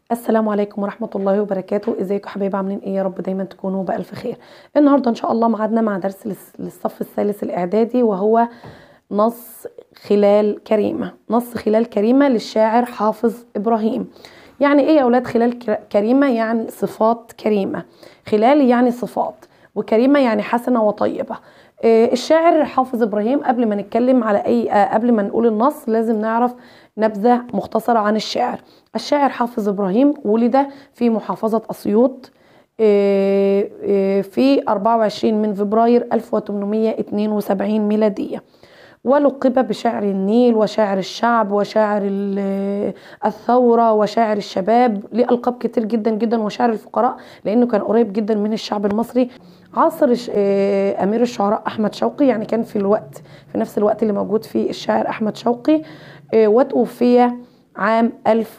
السلام عليكم ورحمة الله وبركاته ازيكم حبايبي عاملين ايه يا رب دايما تكونوا بألف خير النهاردة ان شاء الله معادنا مع درس للس- للصف الثالث الاعدادي وهو نص خلال كريمة نص خلال كريمة للشاعر حافظ ابراهيم يعني ايه يا اولاد خلال كر- كريمة يعني صفات كريمة خلال يعني صفات وكريمة يعني حسنة وطيبة آه، الشاعر حافظ ابراهيم قبل ما نتكلم على اي آه، قبل ما نقول النص لازم نعرف نبذة مختصرة عن الشاعر الشاعر حافظ إبراهيم ولد في محافظة أسيوط آه، آه، في 24 من فبراير 1872 ميلادية ولقب بشاعر النيل وشاعر الشعب وشاعر ال- الثورة وشاعر الشباب ليه ألقاب كتير جدا جدا وشاعر الفقراء لأنه كان قريب جدا من الشعب المصري عاصر الش- آه، أمير الشعراء أحمد شوقي يعني كان في الوقت في نفس الوقت اللي موجود فيه الشاعر أحمد شوقي آه، وتوفي عام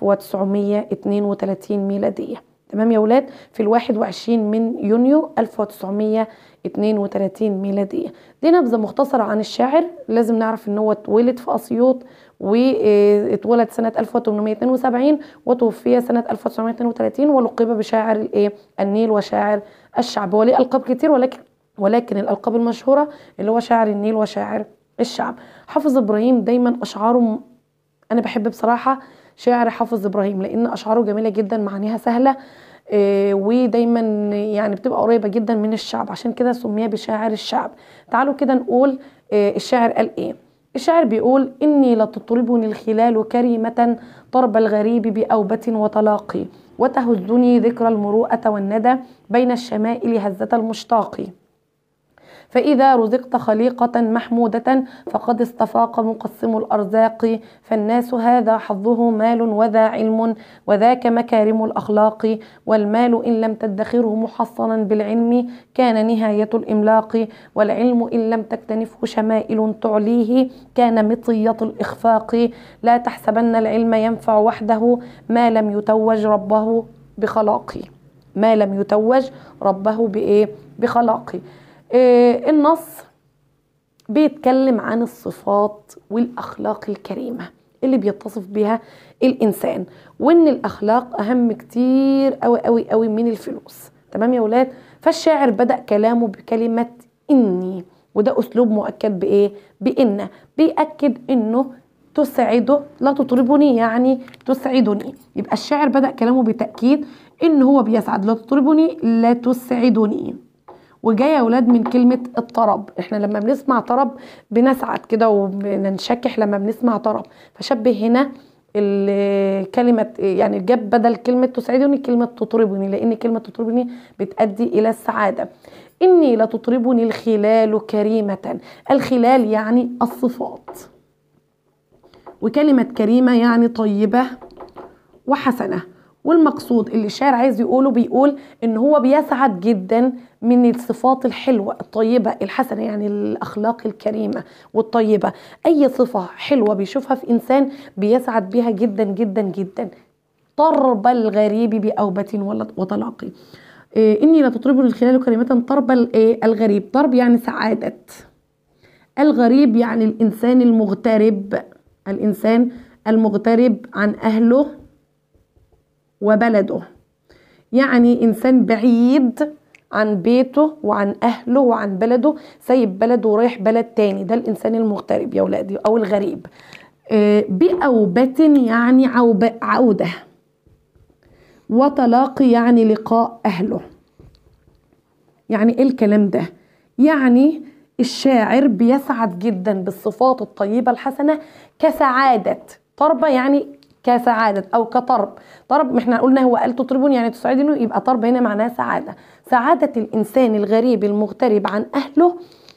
1932 ميلادية تمام يا ولاد في الواحد وعشرين من يونيو 1932 ميلادية دي نبذة مختصرة عن الشاعر لازم نعرف ان هو اتولد في اسيوط واتولد سنة 1872 وتوفي سنة 1932 ولقب بشاعر الايه النيل وشاعر الشعب وليه القاب كتير ولكن ولكن الالقاب المشهورة اللي هو شاعر النيل وشاعر الشعب حافظ ابراهيم دايما اشعاره م- انا بحب بصراحه شعر حافظ ابراهيم لان اشعاره جميله جدا معانيها سهله آه، ودايما يعني بتبقى قريبه جدا من الشعب عشان كده سمي بشاعر الشعب تعالوا كده نقول آه، الشاعر قال ايه الشاعر بيقول إني لتطربني الخلال كريمة طرب الغريب بأوبة وطلاق وتهزني ذكرى المروءة والندى بين الشمائل هزة المشتاق فإذا رزقت خليقة محمودة فقد استفاق مقسم الأرزاق فالناس هذا حظه مال وذا علم وذاك مكارم الأخلاق والمال إن لم تدخره محصنا بالعلم كان نهاية الإملاق والعلم إن لم تكتنفه شمائل تعليه كان مطية الإخفاق لا تحسبن العلم ينفع وحده ما لم يتوج ربه بخلاقه ما لم يتوج ربه بإيه بخلاقه إيه النص بيتكلم عن الصفات والاخلاق الكريمه اللي بيتصف بها الانسان وان الاخلاق اهم كتير قوي قوي قوي من الفلوس تمام يا ولاد فالشاعر بدا كلامه بكلمه اني وده اسلوب مؤكد بايه بان بيأكد انه تسعده لا تطربني يعني تسعدني يبقى الشاعر بدأ كلامه بتأكيد ان هو بيسعد لا تطربني لا تسعدني وجايه يا اولاد من كلمه الطرب احنا لما بنسمع طرب بنسعد كده وبننشكح لما بنسمع طرب فشبه هنا ال- كلمة يعني جاب بدل كلمة تسعدني كلمة تطربني لأن كلمة تطربني بتأدي إلى السعادة إني لتطربني الخلال كريمة الخلال يعني الصفات وكلمة كريمة يعني طيبة وحسنة والمقصود اللي الشاعر عايز يقوله بيقول ان هو بيسعد جدا من الصفات الحلوة الطيبة الحسنة يعني الأخلاق الكريمة والطيبة أي صفة حلوة بيشوفها في إنسان بيسعد بيها جدا جدا جدا طرب الغريب بأوبة ولا- وطلاق إيه إني لتطربني الخلال كلمة طرب ال- إيه الغريب طرب يعني سعادة الغريب يعني الإنسان المغترب الإنسان المغترب عن أهله وبلده يعني إنسان بعيد عن بيته وعن أهله وعن بلده سايب بلده ورايح بلد تاني ده الإنسان المغترب يا ولادي أو الغريب آه، بأوبة يعني عوب عودة وطلاق يعني لقاء أهله يعني ايه الكلام ده يعني الشاعر بيسعد جدا بالصفات الطيبة الحسنة كسعادة طربة يعني كسعادة أو كطرب طرب احنا قلنا هو قال تطربني يعني تسعدني يبقى طرب هنا معناه سعادة سعادة الإنسان الغريب المغترب عن أهله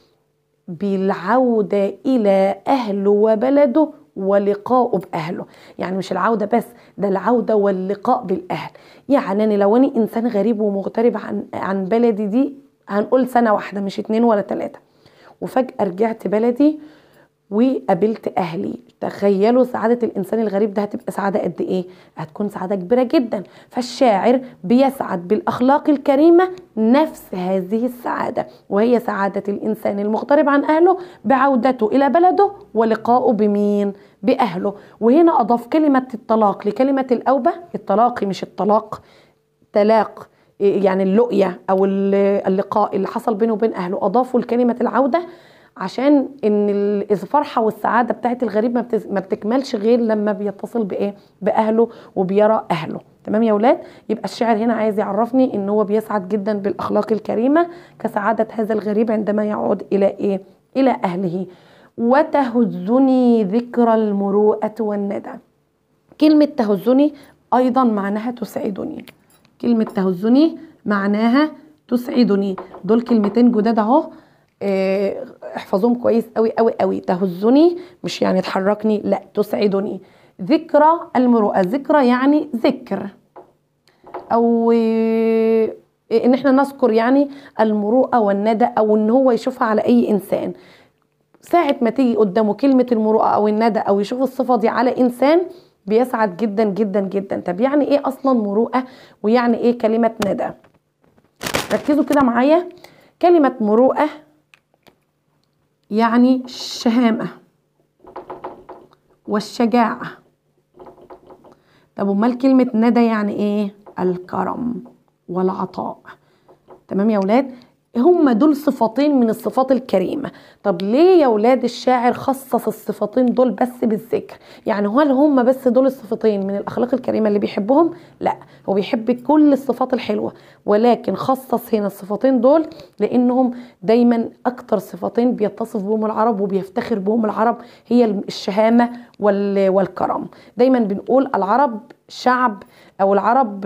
بالعودة إلى أهله وبلده ولقاءه بأهله يعني مش العودة بس ده العودة واللقاء بالأهل يعني أنا لو أنا إنسان غريب ومغترب عن عن بلدي دي هنقول سنة واحدة مش اتنين ولا تلاتة وفجأة رجعت بلدي وقابلت أهلي تخيلوا سعادة الإنسان الغريب ده هتبقى سعادة قد إيه؟ هتكون سعادة كبيرة جدا فالشاعر بيسعد بالأخلاق الكريمة نفس هذه السعادة وهي سعادة الإنسان المغترب عن أهله بعودته إلى بلده ولقائه بمين؟ بأهله وهنا أضاف كلمة الطلاق لكلمة الأوبة الطلاق مش الطلاق تلاق يعني اللقية أو اللقاء اللي حصل بينه وبين أهله أضافوا لكلمة العودة عشان ان الفرحه والسعاده بتاعت الغريب ما بتكملش غير لما بيتصل بايه باهله وبيرى اهله تمام يا ولاد يبقى الشاعر هنا عايز يعرفني ان هو بيسعد جدا بالاخلاق الكريمه كسعاده هذا الغريب عندما يعود الى ايه الى اهله وتهزني ذكرى المروءه والندى كلمه تهزني ايضا معناها تسعدني كلمه تهزني معناها تسعدني دول كلمتين جداد اهو احفظوهم كويس قوي قوي قوي تهزني مش يعني تحركني لا تسعدني ذكرى المروءة ذكرى يعني ذكر او ان احنا نذكر يعني المروءة والندى او ان هو يشوفها على اي انسان ساعة ما تيجي قدامه كلمة المروءة او الندى او يشوف الصفة دي على انسان بيسعد جدا جدا جدا طب يعني ايه اصلا مروءة ويعني ايه كلمة ندى ركزوا كده معايا كلمة مروءة يعني الشهامة والشجاعة طب امال كلمة ندى يعني ايه الكرم والعطاء تمام يا ولاد هم دول صفتين من الصفات الكريمة طب ليه يا ولاد الشاعر خصص الصفتين دول بس بالذكر يعني هل هم بس دول الصفتين من الأخلاق الكريمة اللي بيحبهم لا هو بيحب كل الصفات الحلوة ولكن خصص هنا الصفتين دول لأنهم دايما أكتر صفتين بيتصف بهم العرب وبيفتخر بهم العرب هي الشهامة والكرم دايما بنقول العرب شعب او العرب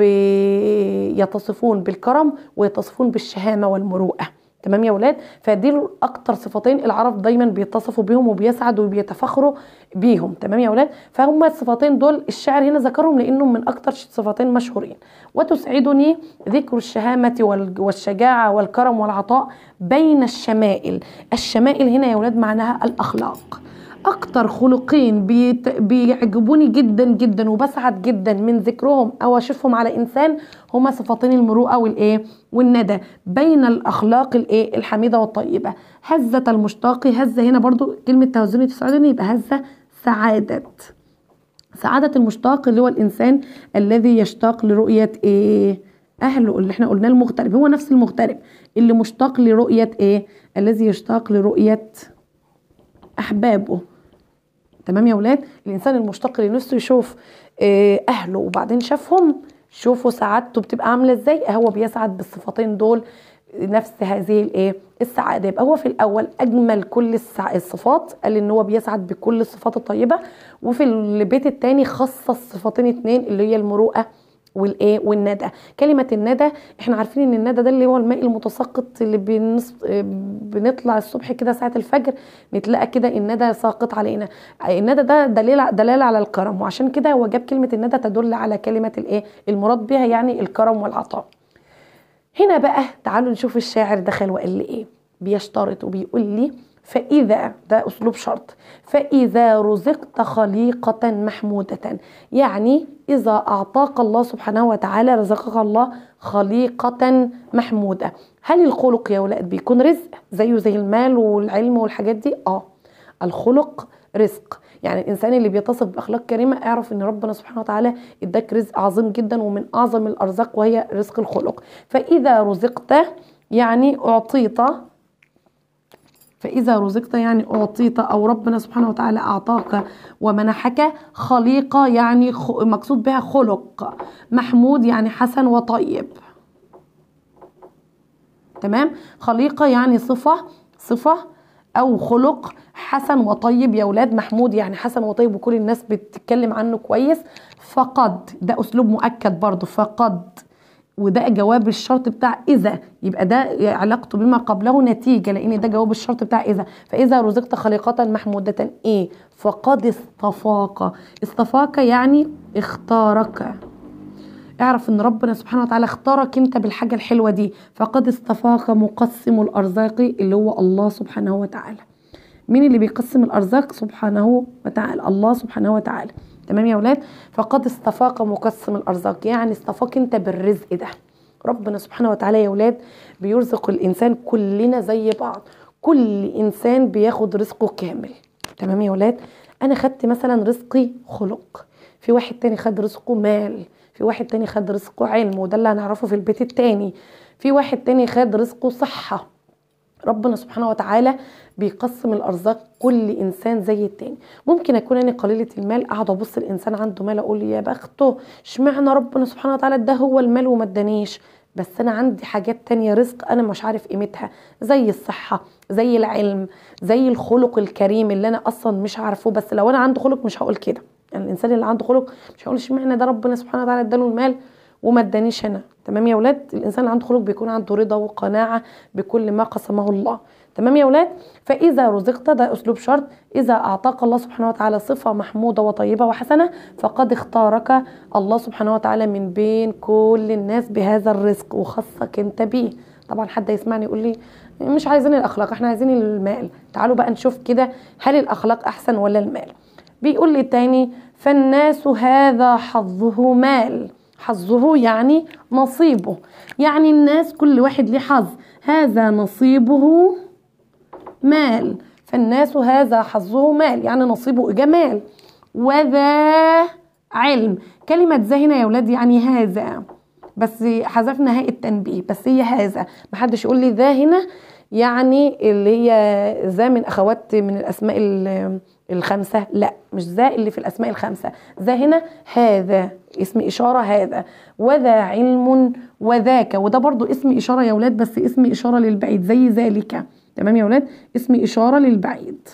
يتصفون بالكرم ويتصفون بالشهامه والمروءه تمام يا ولاد فدي اكتر صفتين العرب دايما بيتصفوا بيهم وبيسعدوا وبيتفخروا بيهم تمام يا ولاد فهم الصفتين دول الشاعر هنا ذكرهم لانهم من اكتر صفتين مشهورين وتسعدني ذكر الشهامه والشجاعه والكرم والعطاء بين الشمائل الشمائل هنا يا ولاد معناها الاخلاق اكتر خلقين بيت... بيعجبوني جدا جدا وبسعد جدا من ذكرهم او اشوفهم على انسان هما صفتين المروءه والايه والندى بين الاخلاق الايه الحميده والطيبه هزه المشتاق هزه هنا برضو كلمه تهزني تسعدني يبقى هزه سعاده سعاده المشتاق اللي هو الانسان الذي يشتاق لرؤيه ايه اهله اللي احنا قلناه المغترب هو نفس المغترب اللي مشتاق لرؤيه ايه الذي يشتاق لرؤيه احبابه تمام يا ولاد الانسان المشتاق لنفسه يشوف اهله وبعدين شافهم شوفوا سعادته بتبقى عامله ازاي هو بيسعد بالصفتين دول نفس هذه الايه السعاده يبقى هو في الاول اجمل كل الصفات قال ان هو بيسعد بكل الصفات الطيبه وفي البيت الثاني خصص صفتين اتنين اللي هي المروءه والايه والندى كلمه الندى احنا عارفين ان الندى ده اللي هو الماء المتساقط اللي بنص... بنطلع الصبح كده ساعه الفجر نتلاقى كده الندى ساقط علينا الندى ده دليل دلاله على الكرم وعشان كده هو جاب كلمه الندى تدل على كلمه الايه المراد بها يعني الكرم والعطاء هنا بقى تعالوا نشوف الشاعر دخل وقال لي ايه بيشترط وبيقول لي فإذا ده أسلوب شرط فإذا رزقت خليقة محمودة يعني إذا أعطاك الله سبحانه وتعالى رزقك الله خليقة محمودة هل الخلق يا ولاد بيكون رزق زيه زي المال والعلم والحاجات دي آه الخلق رزق يعني الانسان اللي بيتصف باخلاق كريمه اعرف ان ربنا سبحانه وتعالى اداك رزق عظيم جدا ومن اعظم الارزاق وهي رزق الخلق فاذا رزقت يعني اعطيت فإذا رزقت يعني أعطيت أو ربنا سبحانه وتعالى أعطاك ومنحك خليقة يعني مقصود بها خلق محمود يعني حسن وطيب تمام خليقة يعني صفة صفة أو خلق حسن وطيب يا ولاد محمود يعني حسن وطيب وكل الناس بتتكلم عنه كويس فقد ده أسلوب مؤكد برضه فقد وده جواب الشرط بتاع اذا يبقى ده علاقته بما قبله نتيجه لان ده جواب الشرط بتاع اذا فاذا رزقت خليقه محموده ايه فقد اصطفاك اصطفاك يعني اختارك اعرف ان ربنا سبحانه وتعالى اختارك انت بالحاجه الحلوه دي فقد اصطفاك مقسم الارزاق اللي هو الله سبحانه وتعالى مين اللي بيقسم الارزاق سبحانه وتعالى الله سبحانه وتعالى تمام يا ولاد فقد استفاق مقسم الارزاق يعني استفاق انت بالرزق ده ربنا سبحانه وتعالى يا ولاد بيرزق الانسان كلنا زي بعض كل انسان بياخد رزقه كامل تمام يا ولاد انا خدت مثلا رزقي خلق في واحد تاني خد رزقه مال في واحد تاني خد رزقه علم وده اللي هنعرفه في البيت التاني في واحد تاني خد رزقه صحة ربنا سبحانه وتعالى بيقسم الارزاق كل انسان زي التاني ممكن اكون انا قليله المال اقعد ابص الانسان عنده مال اقول يا بخته اشمعنى ربنا سبحانه وتعالى ده هو المال وما ادانيش بس انا عندي حاجات تانية رزق انا مش عارف قيمتها زي الصحة زي العلم زي الخلق الكريم اللي انا اصلا مش عارفه بس لو انا عنده خلق مش هقول كده يعني الانسان اللي عنده خلق مش هقول اشمعنى ده ربنا سبحانه وتعالى اداله المال وما ادانيش انا تمام يا ولاد الانسان اللي عنده خلق بيكون عنده رضا وقناعه بكل ما قسمه الله تمام يا ولاد فاذا رزقت ده اسلوب شرط اذا اعطاك الله سبحانه وتعالى صفه محموده وطيبه وحسنه فقد اختارك الله سبحانه وتعالى من بين كل الناس بهذا الرزق وخصك انت بيه طبعا حد يسمعني يقول لي مش عايزين الاخلاق احنا عايزين المال تعالوا بقى نشوف كده هل الاخلاق احسن ولا المال بيقول لي تاني فالناس هذا حظه مال حظه يعني نصيبه يعني الناس كل واحد ليه حظ هذا نصيبه مال فالناس هذا حظه مال يعني نصيبه جمال وذا علم كلمة ذا هنا يا ولاد يعني هذا بس حذفنا هاء التنبيه بس هي هذا محدش يقول لي ذا هنا يعني اللي هي ذا من اخوات من الاسماء الخمسه لا مش ذا اللي في الاسماء الخمسه ذا هنا هذا اسم اشاره هذا وذا علم وذاك وده برضو اسم اشاره يا ولاد بس اسم اشاره للبعيد زي ذلك تمام يا ولاد اسم اشاره للبعيد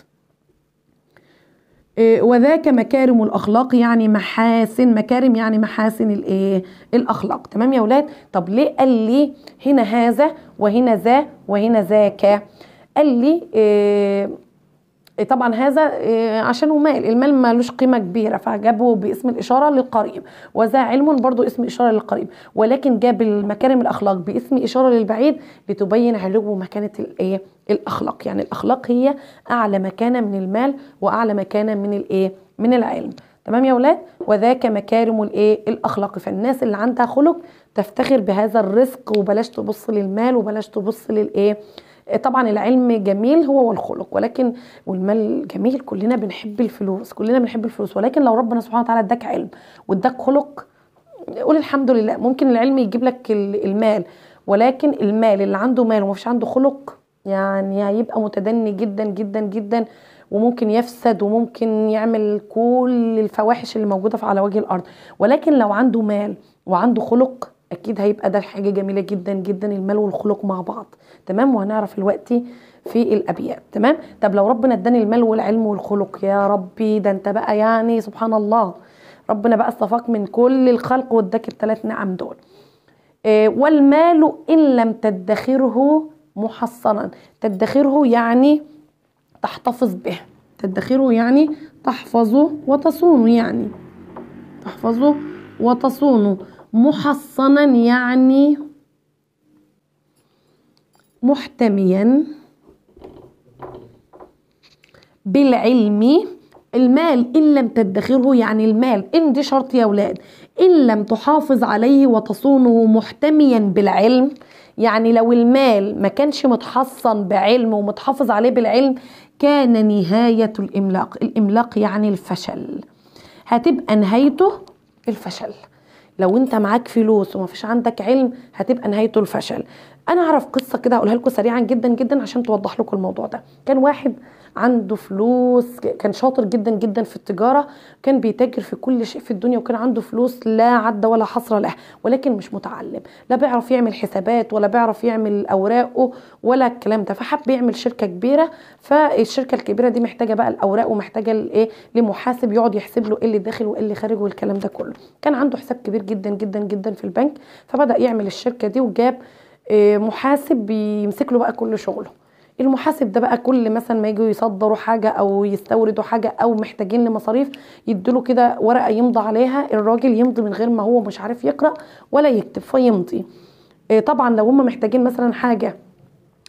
وذاك مكارم الاخلاق يعني محاسن مكارم يعني محاسن الايه الاخلاق تمام يا ولاد طب ليه قال لي هنا هذا وهنا ذا وهنا ذاك قال لي إيه طبعا هذا عشانه مال المال مالوش قيمه كبيره فجابه باسم الاشاره للقريب وذا علم برضو اسم اشاره للقريب ولكن جاب المكارم الاخلاق باسم اشاره للبعيد لتبين علو مكانه الايه الاخلاق يعني الاخلاق هي اعلى مكانه من المال واعلى مكانه من الايه من العلم تمام يا ولاد وذاك مكارم الايه الاخلاق فالناس اللي عندها خلق تفتخر بهذا الرزق وبلاش تبص للمال وبلاش تبص للايه طبعا العلم جميل هو والخلق ولكن والمال جميل كلنا بنحب الفلوس كلنا بنحب الفلوس ولكن لو ربنا سبحانه وتعالى اداك علم واداك خلق قول الحمد لله ممكن العلم يجيب لك المال ولكن المال اللي عنده مال ومفيش عنده خلق يعني هيبقى متدني جدا جدا جدا وممكن يفسد وممكن يعمل كل الفواحش اللي موجوده على وجه الارض ولكن لو عنده مال وعنده خلق اكيد هيبقى ده حاجه جميله جدا جدا المال والخلق مع بعض تمام وهنعرف دلوقتي في الابيات تمام طب لو ربنا اداني المال والعلم والخلق يا ربي ده انت بقى يعني سبحان الله ربنا بقى اصطفاك من كل الخلق واداك الثلاث نعم دول إيه والمال ان لم تدخره محصنا تدخره يعني تحتفظ به تدخره يعني تحفظه وتصونه يعني تحفظه وتصونه محصنا يعني محتميا بالعلم المال ان لم تدخره يعني المال ان دي شرط يا ولاد ان لم تحافظ عليه وتصونه محتميا بالعلم يعني لو المال ما كانش متحصن بعلم ومتحافظ عليه بالعلم كان نهاية الإملاق الإملاق يعني الفشل هتبقى نهايته الفشل لو انت معاك فلوس وما فيش عندك علم هتبقى نهايته الفشل انا اعرف قصه كده هقولها لكم سريعا جدا جدا عشان توضح لكم الموضوع ده كان واحد عنده فلوس كان شاطر جدا جدا في التجاره كان بيتاجر في كل شيء في الدنيا وكان عنده فلوس لا عد ولا حصر له ولكن مش متعلم لا بيعرف يعمل حسابات ولا بيعرف يعمل اوراقه ولا الكلام ده فحب يعمل شركه كبيره فالشركه الكبيره دي محتاجه بقى الاوراق ومحتاجه الايه لمحاسب يقعد يحسب له ايه اللي داخل وايه اللي خارج والكلام ده كله كان عنده حساب كبير جدا جدا جدا في البنك فبدا يعمل الشركه دي وجاب محاسب بيمسك له بقى كل شغله المحاسب ده بقى كل مثلا ما يجوا يصدروا حاجه او يستوردوا حاجه او محتاجين لمصاريف يدوا كده ورقه يمضي عليها الراجل يمضي من غير ما هو مش عارف يقرا ولا يكتب فيمضي طبعا لو هم محتاجين مثلا حاجه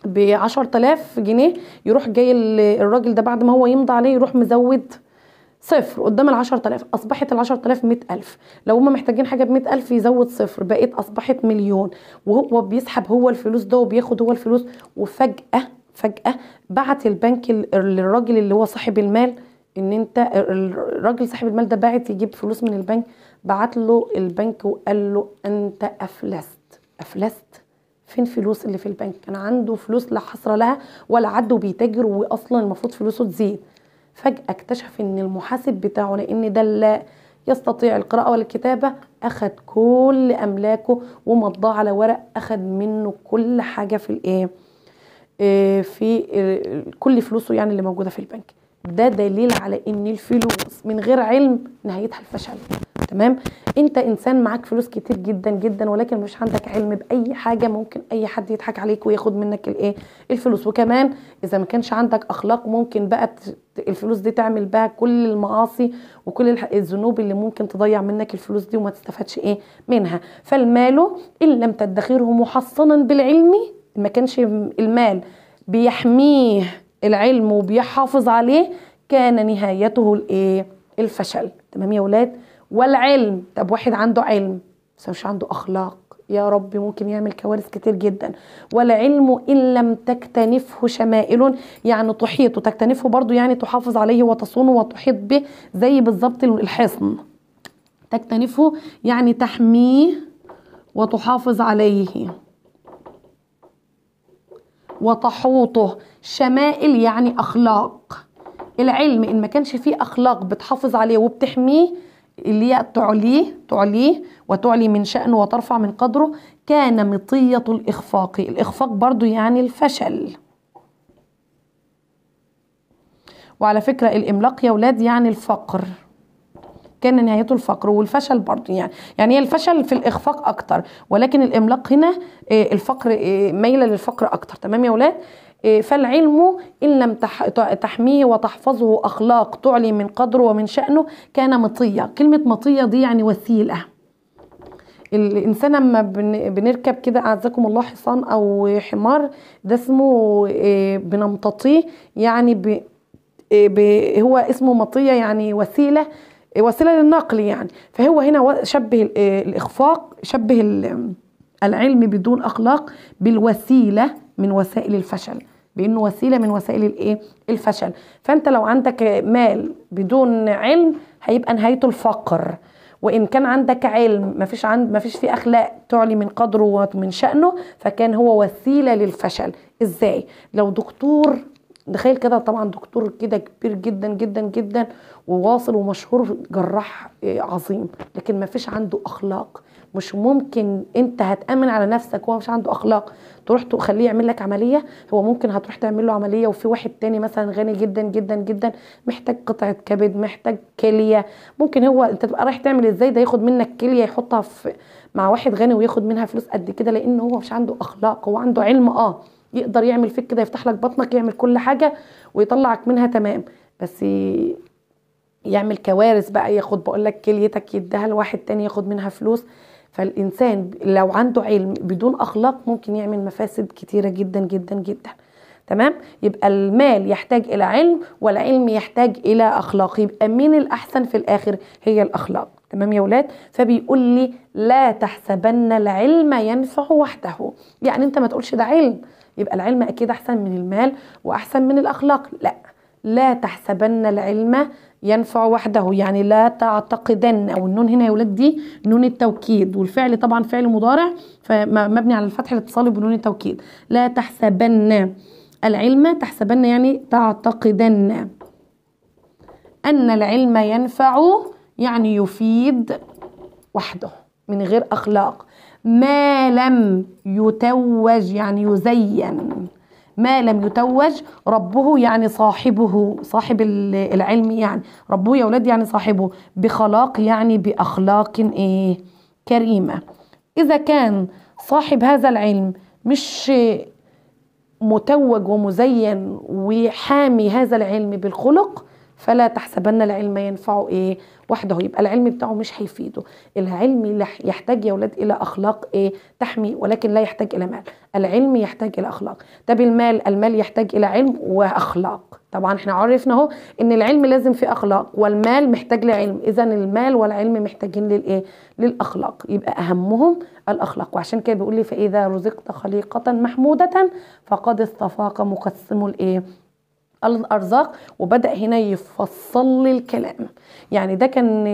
ب 10000 جنيه يروح جاي ال- الراجل ده بعد ما هو يمضي عليه يروح مزود صفر قدام ال 10000 اصبحت ال 10000 100000 لو هم محتاجين حاجه ب 100000 يزود صفر بقيت اصبحت مليون وهو بيسحب هو الفلوس ده وبياخد هو الفلوس وفجاه فجاه بعت البنك ال- للراجل اللي هو صاحب المال ان انت الراجل صاحب المال ده باعت يجيب فلوس من البنك بعت له البنك وقال له انت افلست افلست فين فلوس اللي في البنك كان عنده فلوس لا حصر لها ولا عد وبيتاجر واصلا المفروض فلوسه تزيد فجأة اكتشف ان المحاسب بتاعه لان ده لا يستطيع القراءة ولا الكتابة اخد كل املاكه ومضاه على ورق اخد منه كل حاجة في الايه آه، في آه، كل فلوسه يعني اللي موجودة في البنك ده دليل على ان الفلوس من غير علم نهايتها الفشل تمام انت انسان معاك فلوس كتير جدا جدا ولكن مش عندك علم باي حاجه ممكن اي حد يضحك عليك وياخد منك الايه الفلوس وكمان اذا ما كانش عندك اخلاق ممكن بقى ت- الفلوس دي تعمل بها كل المعاصي وكل الح- الذنوب اللي ممكن تضيع منك الفلوس دي وما تستفادش ايه منها فالمال ان لم تدخره محصنا بالعلم ما كانش المال بيحميه العلم وبيحافظ عليه كان نهايته الايه الفشل تمام يا ولاد والعلم طب واحد عنده علم بس مش عنده اخلاق يا رب ممكن يعمل كوارث كتير جدا والعلم ان لم تكتنفه شمائل يعني تحيط وتكتنفه برضو يعني تحافظ عليه وتصونه وتحيط به زي بالظبط الحصن تكتنفه يعني تحميه وتحافظ عليه وتحوطه شمائل يعني اخلاق العلم ان ما كانش فيه اخلاق بتحافظ عليه وبتحميه اللي هي تعليه تعليه وتعلي من شأنه وترفع من قدره كان مطية الإخفاق الإخفاق برضو يعني الفشل وعلى فكرة الإملاق يا ولاد يعني الفقر كان نهايته الفقر والفشل برضه يعني يعني هي الفشل في الاخفاق اكتر ولكن الاملاق هنا آه، الفقر آه، مايله للفقر اكتر تمام يا ولاد آه، فالعلم ان لم تح- تحميه وتحفظه اخلاق تعلي من قدره ومن شانه كان مطيه كلمه مطيه دي يعني وسيله الانسان لما بن- بنركب كده اعزكم الله حصان او حمار ده اسمه آه، بنمتطيه يعني ب آه، ب- هو اسمه مطيه يعني وسيله وسيله للنقل يعني فهو هنا و- شبه ال- آه، الاخفاق شبه ال- العلم بدون اخلاق بالوسيله من وسائل الفشل بانه وسيله من وسائل الايه الفشل فانت لو عندك مال بدون علم هيبقى نهايته الفقر وان كان عندك علم ما فيش عند ما فيش فيه اخلاق تعلي من قدره ومن شانه فكان هو وسيله للفشل ازاي لو دكتور تخيل كده طبعا دكتور كده كبير جدا جدا جدا وواصل ومشهور جراح إيه، عظيم لكن ما فيش عنده اخلاق مش ممكن انت هتامن على نفسك وهو مش عنده اخلاق تروح تخليه يعمل لك عمليه هو ممكن هتروح تعمل له عمليه وفي واحد تاني مثلا غني جدا جدا جدا محتاج قطعه كبد محتاج كليه ممكن هو انت تبقى رايح تعمل ازاي ده ياخد منك كليه يحطها في مع واحد غني وياخد منها فلوس قد كده لان هو مش عنده اخلاق هو عنده علم اه يقدر يعمل فيك كده يفتح لك بطنك يعمل كل حاجه ويطلعك منها تمام بس يعمل كوارث بقى ياخد بقول لك كليتك يديها لواحد تاني ياخد منها فلوس فالانسان لو عنده علم بدون اخلاق ممكن يعمل مفاسد كتيره جدا جدا جدا تمام يبقى المال يحتاج الى علم والعلم يحتاج الى اخلاق يبقى مين الاحسن في الاخر هي الاخلاق تمام يا ولاد فبيقول لي لا تحسبن العلم ينفع وحده يعني انت ما تقولش ده علم يبقى العلم اكيد احسن من المال واحسن من الاخلاق لا لا تحسبن العلم ينفع وحده يعني لا تعتقدن او النون هنا يا ولاد دي نون التوكيد والفعل طبعا فعل مضارع فمبني على الفتح الاتصالي بنون التوكيد لا تحسبن العلم تحسبن يعني تعتقدن ان العلم ينفع يعني يفيد وحده من غير اخلاق ما لم يتوج يعني يزين ما لم يتوج ربه يعني صاحبه صاحب العلم يعني ربه يا ولاد يعني صاحبه بخلاق يعني باخلاق ايه كريمه اذا كان صاحب هذا العلم مش متوج ومزين وحامي هذا العلم بالخلق فلا تحسبن العلم ينفعه ايه وحده يبقى العلم بتاعه مش هيفيده العلم يحتاج يا ولاد الى اخلاق ايه تحمي ولكن لا يحتاج الى مال العلم يحتاج الى اخلاق طب المال المال يحتاج الى علم واخلاق طبعا احنا عرفنا اهو ان العلم لازم فيه اخلاق والمال محتاج لعلم اذا المال والعلم محتاجين للايه للاخلاق يبقى اهمهم الاخلاق وعشان كده بيقول لي فاذا رزقت خليقه محموده فقد اصطفاك مقسم الايه الارزاق وبدا هنا يفصل لي الكلام يعني ده كان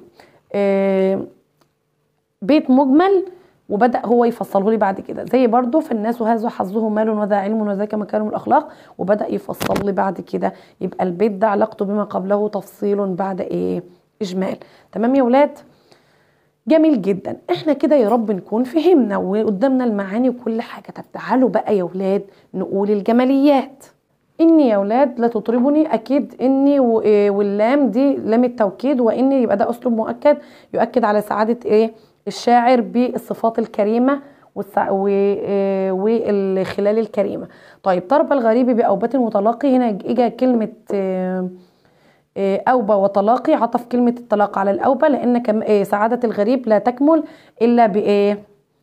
بيت مجمل وبدا هو يفصله لي بعد كده زي برضو في الناس وهذا حظه مال وذا علم وذاك مكارم الاخلاق وبدا يفصل لي بعد كده يبقى البيت ده علاقته بما قبله تفصيل بعد ايه اجمال تمام يا ولاد جميل جدا احنا كده يا رب نكون فهمنا وقدامنا المعاني وكل حاجه طب تعالوا بقى يا ولاد نقول الجماليات اني يا ولاد لا تطربني اكيد اني واللام دي لام التوكيد واني يبقى ده اسلوب مؤكد يؤكد على سعاده ايه الشاعر بالصفات الكريمه والخلال الكريمه طيب طرب الغريب باوبه وطلاقي هنا اجى كلمه أوبة وطلاقي عطف كلمة الطلاق على الأوبة لأن سعادة الغريب لا تكمل إلا بإيه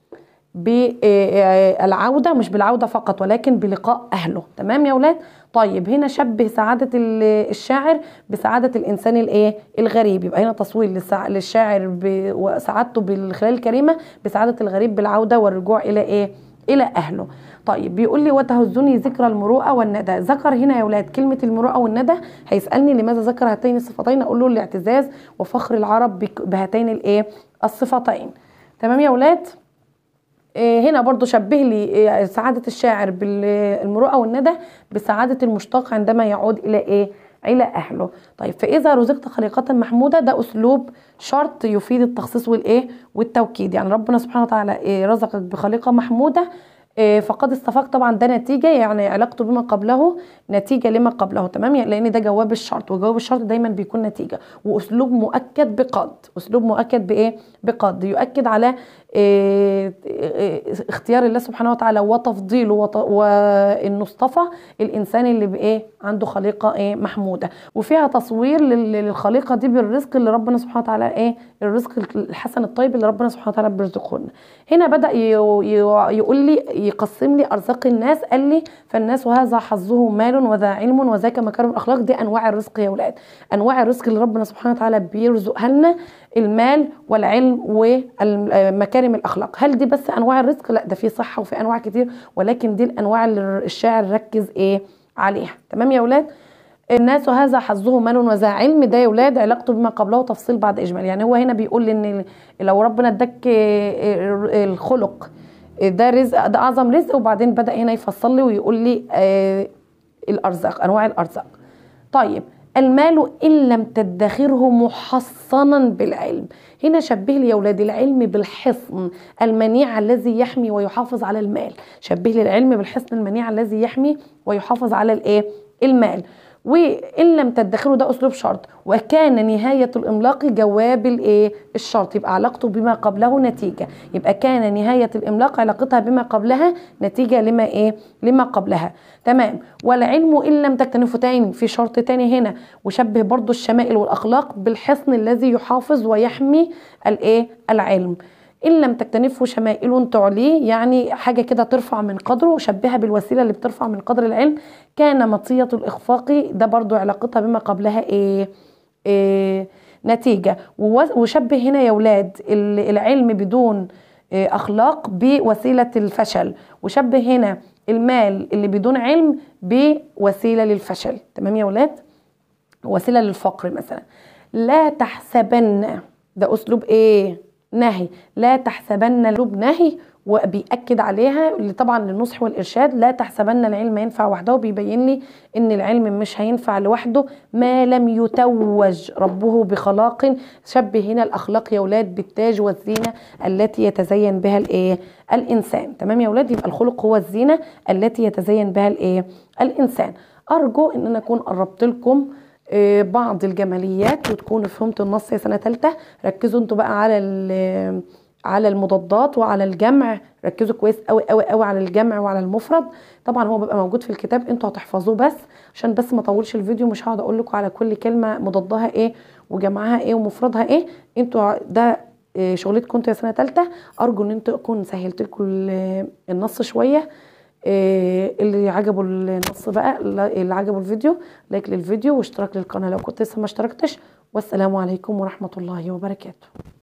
بالعودة مش بالعودة فقط ولكن بلقاء أهله تمام يا ولاد طيب هنا شبه سعادة الشاعر بسعادة الإنسان الإيه الغريب يبقى هنا تصوير للشاعر وسعادته بالخلال الكريمة بسعادة الغريب بالعودة والرجوع إلى إيه إلى أهله طيب بيقول لي وتهزني ذكرى المروءه والندى ذكر هنا يا ولاد كلمه المروءه والندى هيسالني لماذا ذكر هاتين الصفتين اقول له الاعتزاز وفخر العرب بهاتين الايه الصفتين تمام يا ولاد هنا برضو شبه لي سعادة الشاعر بالمروءة والندى بسعادة المشتاق عندما يعود إلى إيه؟ إلى أهله طيب فإذا رزقت خليقة محمودة ده أسلوب شرط يفيد التخصيص والإيه؟ والتوكيد يعني ربنا سبحانه وتعالى رزقك بخليقة محمودة فقد استفاق طبعا ده نتيجه يعني علاقته بما قبله نتيجه لما قبله تمام لان ده جواب الشرط وجواب الشرط دايما بيكون نتيجه واسلوب مؤكد بقد اسلوب مؤكد بايه بقد يؤكد على إيه اختيار الله سبحانه وتعالى وتفضيله وانه اصطفى الانسان اللي بايه عنده خليقه ايه محموده وفيها تصوير للخليقه دي بالرزق اللي ربنا سبحانه وتعالى ايه الرزق الحسن الطيب اللي ربنا سبحانه وتعالى بيرزقه لنا هنا بدا يقول لي يقسم لي ارزاق الناس قال لي فالناس وهذا حظه مال وذا علم وذاك مكارم الاخلاق دي انواع الرزق يا ولاد انواع الرزق اللي ربنا سبحانه وتعالى بيرزقها لنا المال والعلم ومكارم الاخلاق هل دي بس انواع الرزق لا ده في صحه وفي انواع كتير ولكن دي الانواع اللي الشاعر ركز ايه عليها تمام يا ولاد الناس هذا حظه مال وذا علم ده يا ولاد علاقته بما قبله تفصيل بعد اجمال يعني هو هنا بيقول ان لو ربنا اداك الخلق ده رزق ده اعظم رزق وبعدين بدا هنا يفصل لي ويقول لي آه الارزاق انواع الارزاق طيب المال ان لم تدخره محصنا بالعلم هنا شبه لي يا ولاد العلم بالحصن المنيع الذي يحمي ويحافظ على المال شبه لي العلم بالحصن المنيع الذي يحمي ويحافظ على الايه المال وان لم تدخره ده اسلوب شرط وكان نهايه الاملاق جواب الايه الشرط يبقى علاقته بما قبله نتيجه يبقى كان نهايه الاملاق علاقتها بما قبلها نتيجه لما ايه لما قبلها تمام والعلم ان لم تكتنفه تاني في شرط تاني هنا وشبه برضو الشمائل والاخلاق بالحصن الذي يحافظ ويحمي الايه العلم ان لم تكتنفه شمائل تعليه يعني حاجه كده ترفع من قدره وشبهها بالوسيله اللي بترفع من قدر العلم كان مطيه الاخفاق ده برضو علاقتها بما قبلها ايه, إيه نتيجه وشبه هنا يا ولاد العلم بدون إيه اخلاق بوسيله الفشل وشبه هنا المال اللي بدون علم بوسيله للفشل تمام يا ولاد وسيله للفقر مثلا لا تحسبن ده اسلوب ايه نهي لا تحسبن لب نهي وبيأكد عليها طبعا للنصح والإرشاد لا تحسبن العلم ينفع وحده وبيبين لي إن العلم مش هينفع لوحده ما لم يتوج ربه بخلاق شبه هنا الأخلاق يا ولاد بالتاج والزينة التي يتزين بها الإيه الإنسان تمام يا ولاد يبقى الخلق هو الزينة التي يتزين بها الإيه الإنسان أرجو إن أنا أكون قربت لكم بعض الجماليات وتكونوا فهمتوا النص يا سنه ثالثه ركزوا انتوا بقى على على المضادات وعلى الجمع ركزوا كويس قوي قوي قوي على الجمع وعلى المفرد طبعا هو بيبقى موجود في الكتاب انتوا هتحفظوه بس عشان بس ما اطولش الفيديو مش هقعد اقول لكم على كل كلمه مضادها ايه وجمعها ايه ومفردها ايه انتوا ده إيه شغلتكم انتوا يا سنه ثالثه ارجو ان انتوا اكون سهلت لكم النص شويه إيه اللي عجبه النص بقى اللي عجبه الفيديو لايك للفيديو واشتراك للقناه لو كنت لسه ما اشتركتش والسلام عليكم ورحمه الله وبركاته